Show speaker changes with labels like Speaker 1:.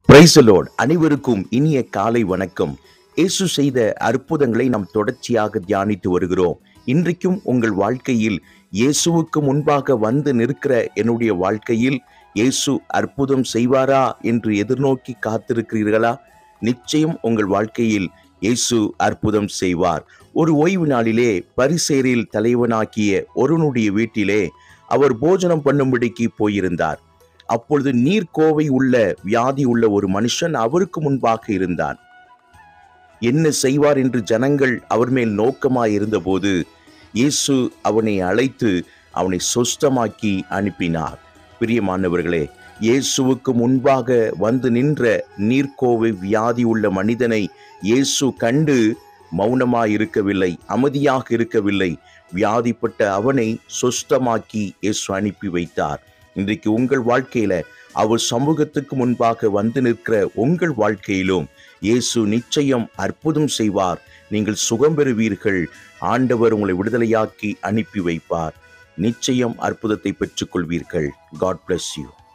Speaker 1: பிரைசலோட் அனைவருக்கும் இனிய காலை வணக்கம் இயேசு செய்த அற்புதங்களை நாம் தொடர்ச்சியாக தியானித்து வருகிறோம் இன்றைக்கும் உங்கள் வாழ்க்கையில் இயேசுவுக்கு முன்பாக வந்து நிற்கிற என்னுடைய வாழ்க்கையில் இயேசு அற்புதம் செய்வாரா என்று எதிர்நோக்கி காத்திருக்கிறீர்களா நிச்சயம் உங்கள் வாழ்க்கையில் இயேசு அற்புதம் செய்வார் ஒரு ஓய்வு நாளிலே பரிசேரில் தலைவனாக்கிய ஒருவனுடைய வீட்டிலே அவர் போஜனம் பண்ணும்படிக்கு போயிருந்தார் அப்பொழுது நீர்க்கோவை உள்ள வியாதி உள்ள ஒரு மனுஷன் அவருக்கு முன்பாக இருந்தான் என்ன செய்வார் என்று ஜனங்கள் அவர் மேல் நோக்கமாய் இருந்தபோது இயேசு அவனை அழைத்து அவனை சொஸ்தமாக்கி அனுப்பினார் பிரியமானவர்களே இயேசுவுக்கு முன்பாக வந்து நின்ற நீர்க்கோவை வியாதி உள்ள மனிதனை இயேசு கண்டு மௌனமாய் இருக்கவில்லை அமைதியாக இருக்கவில்லை வியாதிப்பட்ட அவனை சொஸ்தமாக்கி இயேசு அனுப்பி வைத்தார் இன்றைக்கு உங்கள் வாழ்க்கையில அவர் சமூகத்துக்கு முன்பாக வந்து நிற்கிற உங்கள் வாழ்க்கையிலும் இயேசு நிச்சயம் அற்புதம் செய்வார் நீங்கள் சுகம் பெறுவீர்கள் ஆண்டவர் உங்களை விடுதலையாக்கி அனுப்பி வைப்பார் நிச்சயம் அற்புதத்தை பெற்றுக்கொள்வீர்கள் காட் bless யூ